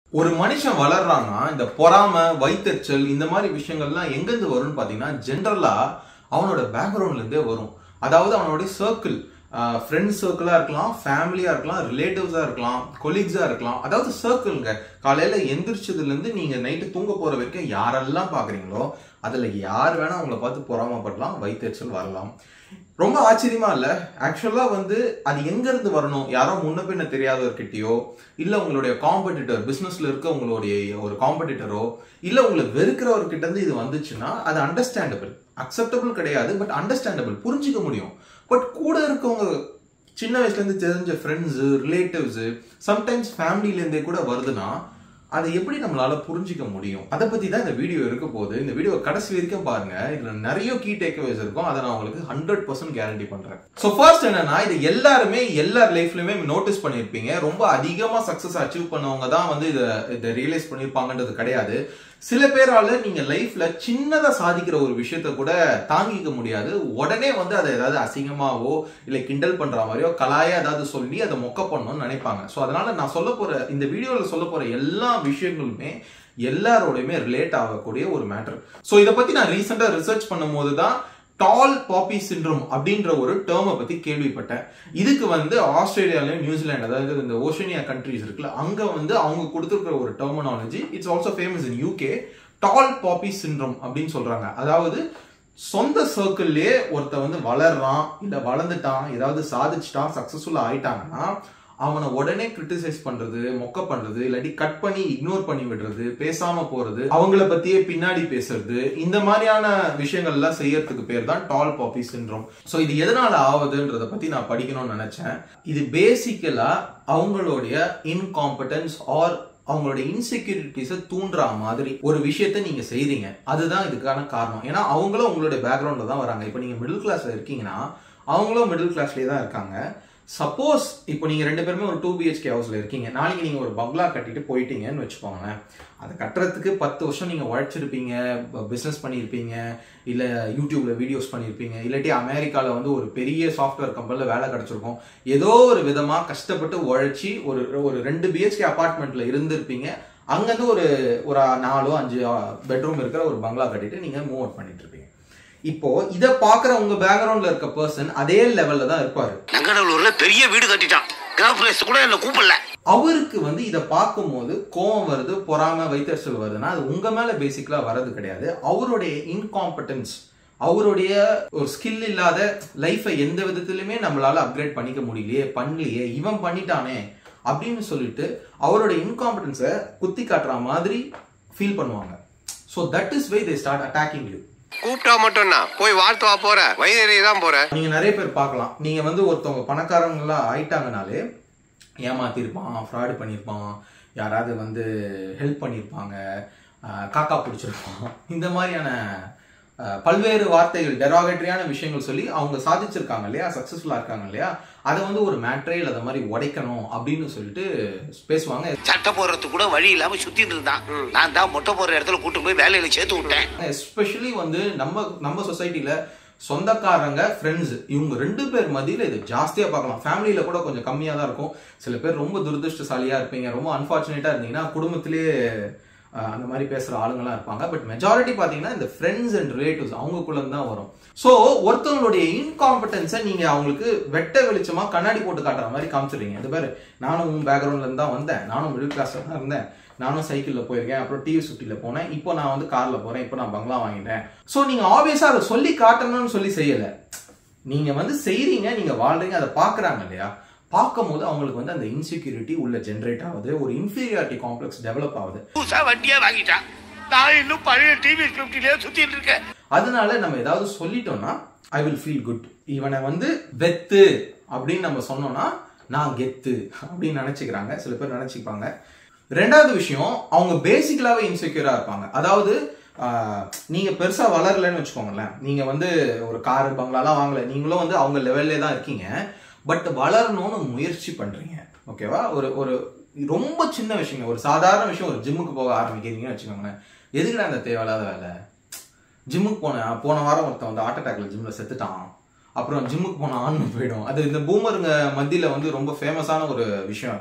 ஒரு மனுஷன் வளர்றான்னா இந்த பொறாமை வைத்தறிச்சல் இந்த மாதிரி விஷயங்கள்லாம் எங்கேருந்து வரும்னு பார்த்தீங்கன்னா ஜென்ரலா அவனோட பேக்ரவுண்ட்ல இருந்தே வரும் அதாவது அவனுடைய சர்க்கிள் ஃப்ரெண்ட்ஸ் சர்க்கிளாக இருக்கலாம் ஃபேமிலியாக இருக்கலாம் ரிலேட்டிவ்ஸாக இருக்கலாம் கொலீக்ஸாக இருக்கலாம் அதாவது சர்க்கிள்ங்க காலையில் எந்திரிச்சதுலேருந்து நீங்கள் நைட்டு தூங்க போகிற வரைக்கும் யாரெல்லாம் பார்க்குறீங்களோ அதில் யார் வேணால் அவங்கள பார்த்து பொறாமப்படலாம் வைத்தறிச்சல் வரலாம் ரொம்ப ஆச்சரியமா இல்ல ஆக்சுவலா வந்து அது எங்க இருந்து வரணும் யாரோ முன்ன பின்ன தெரியாதவர்கிட்டயோ இல்ல உங்களுடைய காம்படிட்டர் பிசினஸ்ல இருக்க உங்களுடைய ஒரு காம்படிட்டரோ இல்ல உங்களை வெறுக்கிறவர்கிட்ட இருந்து இது வந்துச்சுன்னா அது அண்டர்ஸ்டாண்டபிள் அக்செப்டபிள் கிடையாது பட் அண்டர்ஸ்டாண்டபிள் புரிஞ்சுக்க முடியும் பட் கூட இருக்கவங்க சின்ன வயசுல இருந்து தெரிஞ்ச ஃப்ரெண்ட்ஸ் ரிலேட்டிவ்ஸ் சம்டைம்ஸ் ஃபேமிலில இருந்தே கூட வருதுன்னா அதை எப்படி நம்மளால புரிஞ்சிக்க முடியும் அதை பத்தி தான் இந்த வீடியோ இருக்க போகுது இந்த வீடியோ கடைசி வரைக்கும் பாருங்க இதுல நிறைய கீ டேக்அவேஸ் இருக்கும் அதை நான் உங்களுக்கு ஹண்ட்ரட் பர்சன்ட் கேரண்டி பண்றேன் ஸோ ஃபர்ஸ்ட் என்னன்னா இது எல்லாருமே எல்லார் லைஃப்லயுமே நோட்டீஸ் பண்ணியிருப்பீங்க ரொம்ப அதிகமா சக்சஸ் அச்சீவ் பண்ணவங்க தான் வந்து இதை இதை ரியலைஸ் பண்ணியிருப்பாங்கன்றது கிடையாது சில பேரால நீங்க லைஃப்ல சின்னதா சாதிக்கிற ஒரு விஷயத்த கூட தாங்கிக்க முடியாது உடனே வந்து அதை ஏதாவது அசிங்கமாவோ இல்ல கிண்டல் பண்ற மாதிரியோ கலாயா ஏதாவது சொல்லி அதை மொக்க பண்ணணும்னு நினைப்பாங்க ஸோ அதனால நான் சொல்ல போற இந்த வீடியோல சொல்ல போற எல்லா விஷயங்களுமே எல்லாரோடையுமே ரிலேட் ஆகக்கூடிய ஒரு மேட்டர் ஸோ இதை பத்தி நான் ரீசெண்டா ரிசர்ச் பண்ணும்போது தான் டால் பாப்பி சிண்ட்ரோம் அப்படின்ற ஒரு டேர்மை பத்தி கேள்விப்பட்டேன் இதுக்கு வந்து ஆஸ்திரேலியாலையும் நியூசிலாந்து அதாவது இந்த ஓஷனியா கண்ட்ரிஸ் இருக்குல்ல அங்க வந்து அவங்க கொடுத்துருக்கிற ஒரு terminology it's also famous in UK tall poppy syndrome அப்படின்னு சொல்றாங்க அதாவது சொந்த சர்க்கிள்லயே ஒருத்த வந்து வளர்றான் இல்ல வளர்ந்துட்டான் ஏதாவது சாதிச்சுட்டான் சக்சஸ்ஃபுல்லா ஆயிட்டாங்கன்னா அவனை உடனே கிரிட்டிசைஸ் பண்றது மொக்க பண்றது இல்லாட்டி கட் பண்ணி இக்னோர் பண்ணி விடுறது பேசாம போறது அவங்கள பத்தியே பின்னாடி பேசுறது இந்த மாதிரியான விஷயங்கள் எல்லாம் செய்யறதுக்கு பேர் தான் டால் பாப்பி சிண்ட்ரோம் ஸோ இது எதனால ஆகுதுன்றத பத்தி நான் படிக்கணும்னு நினைச்சேன் இது பேசிக்கலா அவங்களுடைய இன்காம்படன்ஸ் ஆர் அவங்களுடைய இன்செக்யூரிட்டிஸை தூண்டுற மாதிரி ஒரு விஷயத்த நீங்க செய்றீங்க அதுதான் இதுக்கான காரணம் ஏன்னா அவங்களும் உங்களுடைய பேக்ரவுண்ட்ல தான் வராங்க இப்போ நீங்க மிடில் கிளாஸ்ல இருக்கீங்கன்னா அவங்களும் மிடில் கிளாஸ்லயே தான் இருக்காங்க சப்போஸ் இப்போ நீங்க ரெண்டு பேருமே ஒரு டூ பிஹெச்கே ஹவுஸ்ல இருக்கீங்க நாளைக்கு நீங்க ஒரு பங்களா கட்டிட்டு போயிட்டீங்கன்னு வச்சுக்கோங்களேன் அதை கட்டுறதுக்கு பத்து வருஷம் நீங்க உழைச்சிருப்பீங்க பிசினஸ் பண்ணியிருப்பீங்க இல்ல யூடியூப்ல வீடியோஸ் பண்ணியிருப்பீங்க இல்லாட்டி அமெரிக்கால வந்து ஒரு பெரிய சாஃப்ட்வேர் கம்பெனில வேலை கிடைச்சிருக்கும் ஏதோ ஒரு விதமா கஷ்டப்பட்டு உழைச்சி ஒரு ஒரு ரெண்டு பிஹெச்கே அபார்ட்மெண்ட்ல இருந்திருப்பீங்க அங்கிருந்து ஒரு ஒரு நாலோ அஞ்சு பெட்ரூம் இருக்கிற ஒரு பங்களா கட்டிட்டு நீங்க மூவ் அவுட் பண்ணிட்டு இருப்பீங்க இப்போ இத பாக்குற உங்க பேக்ரவுண்ட்ல இருக்க பர்சன் அதே லெவல்ல தான் இருப்பாரு நங்கநல்லூர்ல பெரிய வீடு கட்டிட்டான் கிராம கூட என்ன கூப்பிடல அவருக்கு வந்து இதை பார்க்கும்போது கோவம் வருது பொறாம வைத்தறிச்சல் வருதுன்னா அது உங்க மேல பேசிக்கலா வர்றது கிடையாது அவருடைய இன்காம்படன்ஸ் அவருடைய ஒரு ஸ்கில் இல்லாத லைஃபை எந்த விதத்திலுமே நம்மளால அப்கிரேட் பண்ணிக்க முடியலையே பண்ணலையே இவன் பண்ணிட்டானே அப்படின்னு சொல்லிட்டு அவரோட இன்காம்படன்ஸை குத்தி காட்டுற மாதிரி ஃபீல் பண்ணுவாங்க so that is why they start attacking you கூப்பிட்டா மட்டும்னா போய் வாழ்த்து வா போற வயதேறி தான் போற நீங்க நிறைய பேர் பார்க்கலாம் நீங்க வந்து ஒருத்தவங்க பணக்காரங்களா ஆயிட்டாங்கனாலே ஏமாத்திருப்பான் ஃப்ராடு பண்ணியிருப்பான் யாராவது வந்து ஹெல்ப் பண்ணியிருப்பாங்க ஆஹ் காக்கா பிடிச்சிருப்பான் இந்த மாதிரியான ஆஹ் பல்வேறு வார்த்தைகள் டெராகேட்டரியான விஷயங்கள் சொல்லி அவங்க சாதிச்சிருக்காங்க இல்லையா சக்சஸ்ஃபுல்லா இருக்காங்க இல்லையா அதை வந்து ஒரு மேட்ரே அதை மாதிரி உடைக்கணும் அப்படின்னு சொல்லிட்டு பேசுவாங்க சட்டை போடுறதுக்கு கூட வழி இல்லாம சுத்திட்டு இருந்தான் நான் தான் மொட்டை போடுற இடத்துல கூட்டு போய் வேலையில சேர்த்து விட்டேன் எஸ்பெஷலி வந்து நம்ம நம்ம சொசைட்டில சொந்தக்காரங்க ஃப்ரெண்ட்ஸ் இவங்க ரெண்டு பேர் மத்தியில இது ஜாஸ்தியா பார்க்கலாம் ஃபேமிலியில கூட கொஞ்சம் கம்மியா தான் இருக்கும் சில பேர் ரொம்ப துரதிருஷ்டசாலியா இருப்பீங்க ரொம்ப அன்பார்ச்சுனேட்டா இருந்தீங்கன்னா குடும்பத்திலேயே அஹ், அந்த மாதிரி பேசுற ஆளுங்கலாம் இருப்பாங்க பட் மெஜாரிட்டி பாத்தீங்கன்னா இந்த ஃப்ரெண்ட்ஸ் அண்ட் ரிலேட்டிவ்ஸ் அவங்களுக்குள்ள தான் வரும் ஸோ ஒருத்தவங்களுடைய இன்காம்படன்ஸை நீங்க அவங்களுக்கு வெட்ட வெளிச்சமா கண்ணாடி போட்டு காட்டுற மாதிரி காமிச்சிடுறீங்க இந்த பேர் நானும் உன் பேக்ரவுண்ட்ல இருந்து தான் வந்தேன் நானும் மிடில் கிளாஸ்ல தான் இருந்தேன் நானும் சைக்கிள்ல போயிருக்கேன் அப்புறம் டிவி சுட்டில போனேன் இப்போ நான் வந்து கார்ல போறேன் இப்போ நான் பங்களா வாங்கிட்டேன் ஸோ நீங்க ஆப்வியஸா அதை சொல்லி காட்டணும்னு சொல்லி செய்யல நீங்க வந்து செய்றீங்க நீங்க வாழ்றீங்க அதை பாக்குறாங்க இல்லையா பார்க்கும்போது அவங்களுக்கு வந்து அந்த இன்செக்யூரிட்டி உள்ள ஜென்ரேட் ஆகுது ஒரு இன்ஃபீரியாரிட்டி காம்ப்ளெக்ஸ் டெவலப் ஆகுது புதுசா வண்டியா வாங்கிட்டான் நான் இன்னும் பழைய டிவி பிப்டிலே சுத்திட்டு இருக்கேன் அதனால நம்ம ஏதாவது சொல்லிட்டோம்னா ஐ வில் ஃபீல் குட் இவனை வந்து வெத்து அப்படின்னு நம்ம சொன்னோம்னா நான் கெத்து அப்படின்னு நினைச்சுக்கிறாங்க சில பேர் நினைச்சுப்பாங்க ரெண்டாவது விஷயம் அவங்க பேசிக்கலாவே இன்செக்யூரா இருப்பாங்க அதாவது ஆஹ், நீங்க பெருசா வளரலன்னு வச்சுக்கோங்களேன் நீங்க வந்து ஒரு கார் பங்களாலாம் வாங்கல நீங்களும் வந்து அவங்க லெவல்லே தான் இருக்கீங்க பட் வளரணும்னு முயற்சி பண்றீங்க ஓகேவா ஒரு ஒரு ரொம்ப சின்ன விஷயங்க ஒரு சாதாரண விஷயம் ஒரு ஜிம்முக்கு போக ஆரம்பிக்கிறீங்கன்னு வச்சுக்கோங்களேன் எதுக்குடா அந்த தேவையில்லாத வேலை ஜிம்முக்கு போனேன் போன வாரம் ஒருத்தன் வந்து ஹார்ட் அட்டாக்ல ஜிம்ல செத்துட்டான் அப்புறம் ஜிம்முக்கு போன ஆன்மை போயிடும் அது இந்த பூமருங்க மத்தியில வந்து ரொம்ப ஃபேமஸான ஒரு விஷயம் அது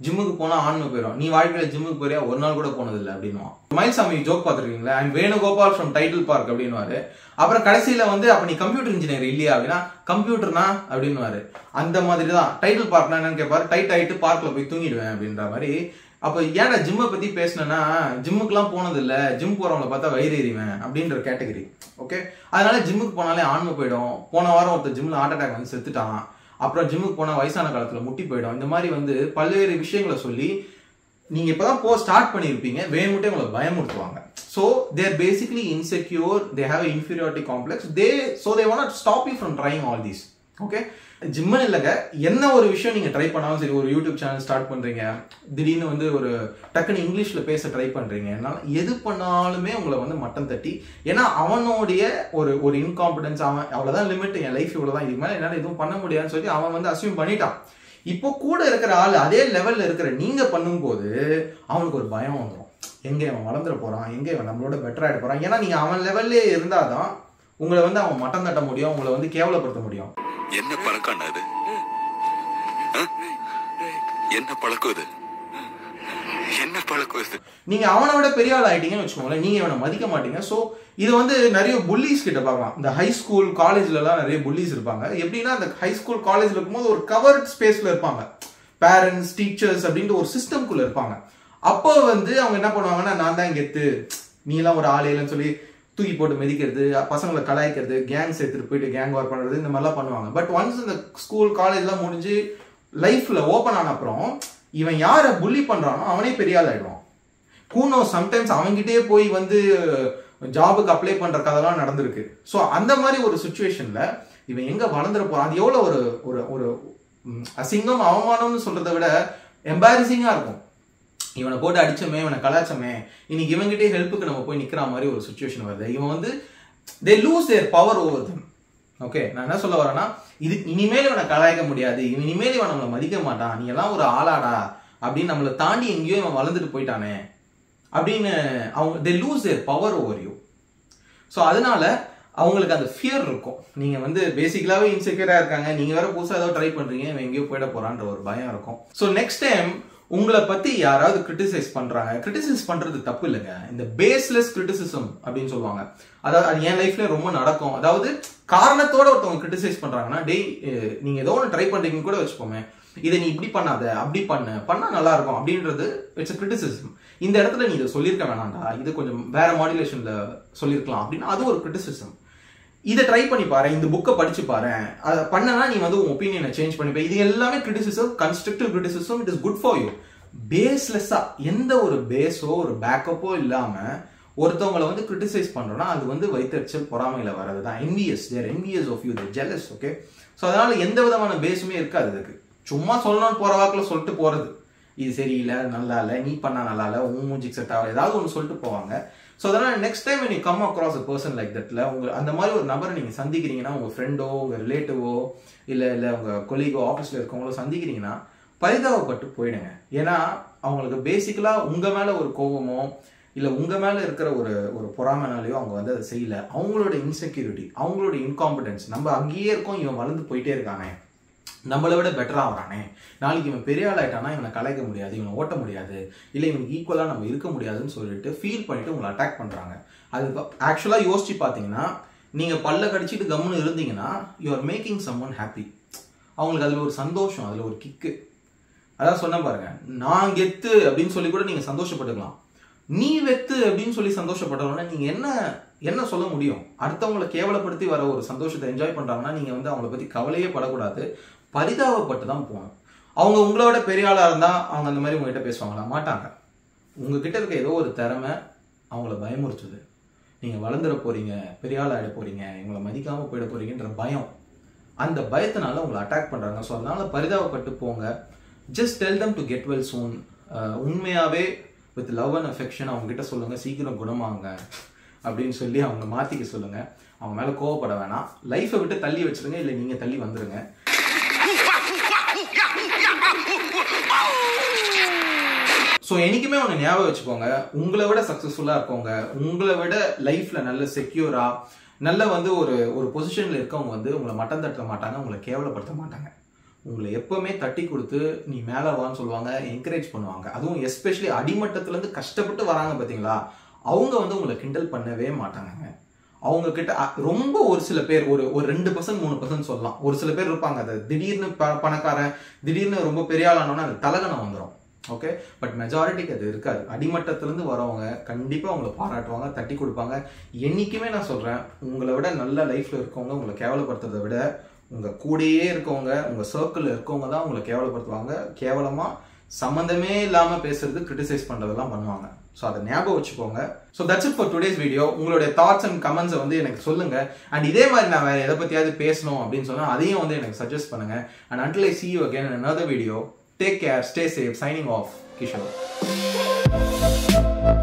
ஜிம்முக்கு போனா ஆன்மை போயிடும் நீ வாழ்க்கையில ஜிம்முக்கு போறியா ஒரு நாள் கூட போனதில்லை அப்படின்னுவான் மயில்சாமி ஜோக் பார்த்துருக்கீங்களா I'm Venugopal from title park அப்படின்னுவாரு அப்புறம் கடைசியில வந்து அப்ப நீ கம்ப்யூட்டர் இன்ஜினியர் இல்லையா அப்படின்னா கம்ப்யூட்டர்னா அப்படின்னுவாரு அந்த மாதிரி தான் டைட்டில் பார்க்னா என்னன்னு கேட்பாரு டைட் ஆயிட்டு பார்க்ல போய் தூங்கிடுவேன் அப்படின்ற மாதிரி அப்ப ஏன்டா ஜிம்மை பத்தி பேசினேன்னா ஜிம்முக்குலாம் போனது இல்ல ஜிம் போறவங்கள பார்த்தா வயிறு எறிவேன் அப்படின்ற கேட்டகரி ஓகே அதனால ஜிம்முக்கு போனாலே ஆன்மை போயிடும் போன வாரம் ஒருத்தர் ஜிம்ல ஹார்ட் அட்டாக் வந்து செத்துட்டான் அப்புறம் ஜிம்முக்கு போனா வயசான காலத்துல முட்டி போயிடும் இந்த மாதிரி வந்து பல்வேறு விஷயங்களை சொல்லி நீங்க இப்பதான் போ ஸ்டார்ட் பண்ணிருப்பீங்க வேணும்ட்டே உங்களை பயமுறுத்துவாங்க so there basically insecure they have inferiority complex they so they want stop you from trying all these okay ஜிம்மன் இல்லைங்க என்ன ஒரு விஷயம் நீங்க ட்ரை பண்ணாலும் சரி ஒரு யூடியூப் சேனல் ஸ்டார்ட் பண்றீங்க திடீர்னு வந்து ஒரு டக்குன்னு இங்கிலீஷ்ல பேச ட்ரை பண்றீங்க என்னால எது பண்ணாலுமே உங்களை வந்து மட்டம் தட்டி ஏன்னா அவனுடைய ஒரு ஒரு இன்காம்பிடன்ஸ் அவன் அவ்வளவுதான் லிமிட் என் லைஃப் இவ்வளவுதான் இதுக்கு மேல என்னால எதுவும் பண்ண முடியாதுன்னு சொல்லி அவன் வந்து அசியூம் பண்ணிட்டான் இப்போ கூட இருக்கிற ஆள் அதே லெவல்ல இருக்கிற நீங்க பண்ணும்போது அவனுக்கு ஒரு பயம் வந்துடும் எங்க அவன் வளர்ந்துட போறான் எங்க இவன் நம்மளோட பெட்டர் ஆயிட போறான் ஏன்னா நீங்க அவன் லெவல்லே இருந்தாதான் உங்களை வந்து அவன் மட்டம் தட்ட முடியும் உங்களை வந்து கேவலப்படுத்த முடியும் என்ன பழக்கம் அது ஆ? என்ன பழக்கம் இது என்ன பழக்கம் இது நீங்க அவனை விட பெரிய ஆள் ஆயிட்டீங்கன்னு வச்சுக்கோங்களேன் நீங்க இவனை மதிக்க மாட்டீங்க சோ இது வந்து நிறைய புல்லிஸ் கிட்ட பார்க்கலாம் இந்த ஹை ஸ்கூல் காலேஜ்ல எல்லாம் நிறைய புல்லிஸ் இருப்பாங்க எப்படின்னா அந்த ஹை ஸ்கூல் காலேஜ்ல இருக்கும்போது ஒரு கவர்ட் ஸ்பேஸ்ல இருப்பாங்க பேரண்ட்ஸ் டீச்சர்ஸ் அப்படின்ட்டு ஒரு சிஸ்டம்குள்ள இருப்பாங்க அப்போ வந்து அவங்க என்ன பண்ணுவாங்கன்னா நான் தான் கெத்து நீ எல்லாம் ஒரு ஆள் இல்லைன்னு சொல்லி தூக்கி போட்டு மிதிக்கிறது பசங்களை கலாய்க்கிறது கேங் சேர்த்துட்டு போயிட்டு கேங் வார் பண்றது இந்த மாதிரிலாம் பண்ணுவாங்க பட் ஒன்ஸ் இந்த ஸ்கூல் காலேஜ்லாம் முடிஞ்சு லைஃப்ல ஓப்பன் ஆன அப்புறம் இவன் யாரை புள்ளி பண்றானோ அவனே பெரிய ஆள் ஆயிடுவான் கூனோ சம்டைம்ஸ் அவன்கிட்டயே போய் வந்து ஜாபுக்கு அப்ளை பண்ற கதைலாம் நடந்திருக்கு ஸோ அந்த மாதிரி ஒரு சுச்சுவேஷன்ல இவன் எங்க வளர்ந்துட போறான் அது எவ்வளவு ஒரு ஒரு ஒரு ம், அசிங்கம் அவமானம்னு சொல்றதை விட எம்பாரசிங்கா இருக்கும் இவனை போட்டு அடிச்சோமே இவனை கலாச்சமே இன்னைக்கு இவன்கிட்டயே ஹெல்ப்புக்கு நம்ம போய் நிக்கிற மாதிரி ஒரு சுச்சுவேஷன் வருது இவன் வந்து they lose their power over them okay நான் என்ன சொல்ல வரேன்னா இது இனிமேல் இவனை கலாய்க்க முடியாது இவன் இனிமேல் இவன் நம்மளை மதிக்க மாட்டான் நீ எல்லாம் ஒரு ஆளாடா அப்படின்னு நம்மளை தாண்டி எங்கேயோ இவன் வளர்ந்துட்டு போயிட்டானே அப்படின்னு அவங்க they lose their power over you so அதனால அவங்களுக்கு அந்த ஃபியர் இருக்கும் நீங்க வந்து பேசிக்கலாவே இன்செக்யூரா இருக்காங்க நீங்க வேற புதுசா ஏதோ ட்ரை பண்றீங்க இவன் எங்கேயோ போயிட போறான்ற ஒரு பயம் இருக்கும் ஸோ நெக்ஸ்ட் டைம் உங்களை பத்தி யாராவது கிரிட்டிசைஸ் பண்றாங்க கிரிட்டிசைஸ் பண்றது தப்பு இல்லைங்க இந்த பேஸ்லெஸ் கிரிட்டிசிசம் அப்படின்னு சொல்லுவாங்க அதாவது அது என் லைஃப்ல ரொம்ப நடக்கும் அதாவது காரணத்தோட ஒருத்தவங்க கிரிட்டிசைஸ் பண்றாங்கன்னா டேய் அஹ், நீங்க ஏதோ ஒன்று ட்ரை பண்றீங்கன்னு கூட வச்சுக்கோமே இதை நீ இப்படி பண்ணாத அப்படி பண்ணு பண்ணா நல்லா இருக்கும் அப்படின்றது இட்ஸ் கிரிட்டிசிசம் இந்த இடத்துல நீ இதை சொல்லியிருக்க வேணாம்டா இது கொஞ்சம் வேற மாடுலேஷன்ல சொல்லியிருக்கலாம் அப்படின்னா அது ஒரு கிரிட்டிசிசம் இதை ட்ரை பண்ணி பாரு இந்த புக்கை படிச்சு பாரு அதை பண்ணனா நீ வந்து உன் ஒப்பீனியனை சேஞ்ச் பண்ணிப்ப இது எல்லாமே criticism constructive criticism it is good for you பேஸ்லெஸ்ஸா எந்த ஒரு பேஸோ ஒரு பேக்கப்போ இல்லாம ஒருத்தவங்களை வந்து கிரிட்டிசைஸ் பண்றோம்னா அது வந்து வைத்தறிச்சல் பொறாமையில வர்றது தான் envious they're envious of you they're jealous okay so அதனால எந்த விதமான பேஸுமே இருக்காது அதுக்கு சும்மா சொல்லணும்னு போற வாக்குல சொல்லிட்டு போறது இது சரியில்லை நல்லா இல்லை நீ பண்ணா நல்லா இல்லை உன் மூஞ்சிக்கு செட் ஆகல ஏதாவது ஒன்று சொல்லிட்டு போவாங்க ஸோ அதனால நெக்ஸ்ட் டைம் நீ come across a person like தட்ல உங்க அந்த மாதிரி ஒரு நபரை நீங்க சந்திக்கிறீங்கன்னா உங்க ஃப்ரெண்டோ உங்க ரிலேட்டிவோ இல்ல இல்ல உங்க கொலீகோ ஆஃபீஸ்ல இருக்கவங்களோ சந்திக்கிறீங்கன்னா பரிதாபப்பட்டு போயிடுங்க ஏன்னா அவங்களுக்கு பேசிக்கலா உங்க மேல ஒரு கோபமோ இல்ல உங்க மேல இருக்கிற ஒரு ஒரு பொறாமைனாலையோ அவங்க வந்து அதை செய்யல அவங்களோட இன்செக்யூரிட்டி அவங்களோட இன்காம்பிடன்ஸ் நம்ம அங்கேயே இருக்கோம் இவன் வளர்ந்து போயிட்டே இருக்கானே நம்மளை விட பெட்டரா வரானே நாளைக்கு இவன் பெரிய ஆள் ஆயிட்டானா இவனை கலைக்க முடியாது இவனை ஓட்ட முடியாது இல்லை இவனுக்கு ஈக்குவலா நம்ம இருக்க முடியாதுன்னு சொல்லிட்டு ஃபீல் பண்ணிட்டு உங்களை அட்டாக் பண்றாங்க அது ஆக்சுவலா யோசிச்சு பாத்தீங்கன்னா நீங்க பல்ல கடிச்சிட்டு கம்முன்னு இருந்தீங்கன்னா you are making someone happy அவங்களுக்கு அதுல ஒரு சந்தோஷம் அதுல ஒரு கிக்கு அதான் சொன்ன பாருங்க நான் கெத்து அப்படின்னு சொல்லி கூட நீங்க சந்தோஷப்பட்டுக்கலாம் நீ வெத்து அப்படின்னு சொல்லி சந்தோஷப்பட்டவொடனே நீங்க என்ன என்ன சொல்ல முடியும் அடுத்தவங்களை கேவலப்படுத்தி வர ஒரு சந்தோஷத்தை என்ஜாய் பண்றாங்கன்னா நீங்க வந்து அவங்கள பத்தி கவலையே படக்கூடாது பரிதாபப்பட்டு தான் போகணும் அவங்க உங்களோட பெரிய ஆளா இருந்தா அவங்க அந்த மாதிரி உங்ககிட்ட பேசுவாங்களா மாட்டாங்க உங்ககிட்ட இருக்க ஏதோ ஒரு திறமை அவங்கள பயமுறுத்துது நீங்க வளர்ந்துட போறீங்க பெரிய ஆள் ஆயிட போறீங்க இவங்களை மதிக்காம போயிட போறீங்கன்ற பயம் அந்த பயத்தினால உங்களை அட்டாக் பண்றாங்க ஸோ அதனால பரிதாபப்பட்டு போங்க just tell them to get well soon உண்மையாவே வித் லவ் அண்ட் அஃபெக்ஷன் அவங்க கிட்ட சொல்லுங்க சீக்கிரம் குணமாங்க அப்படின்னு சொல்லி அவங்க மாத்திக்க சொல்லுங்க அவங்க மேல கோவப்பட வேணாம் லைஃப்பை விட்டு தள்ளி வச்சிருங்க இல்லை நீங்க தள்ளி வந்துருங்க ஸோ என்னைக்குமே ஒன்று ஞாபகம் வச்சுக்கோங்க உங்களை விட சக்ஸஸ்ஃபுல்லாக இருக்கவங்க உங்களை விட லைஃப்ல நல்ல செக்யூரா நல்ல வந்து ஒரு ஒரு பொசிஷன்ல இருக்கவங்க வந்து உங்களை மட்டம் தட்ட மாட்டாங்க உங்களை கேவலப்படுத்த மாட்டாங்க உங்களை எப்பவுமே தட்டி கொடுத்து நீ மேலே வான்னு சொல்லுவாங்க என்கரேஜ் பண்ணுவாங்க அதுவும் எஸ்பெஷலி அடிமட்டத்துலேருந்து கஷ்டப்பட்டு வராங்க பார்த்தீங்களா அவங்க வந்து உங்களை கிண்டல் பண்ணவே மாட்டாங்கங்க அவங்க கிட்ட அ- ரொம்ப ஒரு சில பேர் ஒரு ஒரு ரெண்டு பர்சன்ட் மூணு பர்சன்ட் சொல்லலாம் ஒரு சில பேர் இருப்பாங்க அது திடீர்னு ப பணக்காரன் திடீர்னு ரொம்ப பெரிய ஆளானோன்னா அது தலகணம் வந்துடும் ஓகே பட் மெஜாரிட்டிக்கு அது இருக்காது அடிமட்டத்திலேருந்து வரவங்க கண்டிப்பாக உங்களை பாராட்டுவாங்க தட்டி கொடுப்பாங்க என்னைக்குமே நான் சொல்கிறேன் உங்களை விட நல்ல லைஃப்பில் இருக்கவங்க உங்களை கேவலப்படுத்துறதை விட உங்கள் கூடயே இருக்கவங்க உங்கள் சர்க்கிளில் இருக்கவங்க தான் உங்களை கேவலப்படுத்துவாங்க கேவலமாக சம்மந்தமே இல்லாமல் பேசுறது கிரிட்டிசைஸ் பண்ணுறதெல்லாம் பண்ணுவாங்க ஸோ அதை ஞாபகம் வச்சுக்கோங்க so that's it for today's video உங்களுடைய தாட்ஸ் அண்ட் கமெண்ட்ஸை வந்து எனக்கு சொல்லுங்க அண்ட் இதே மாதிரி நான் வேற எதை பற்றியாவது பேசணும் அப்படின்னு சொன்னால் அதையும் வந்து எனக்கு சஜஸ்ட் பண்ணுங்க and until I see you again in another video take care stay safe signing off Kishore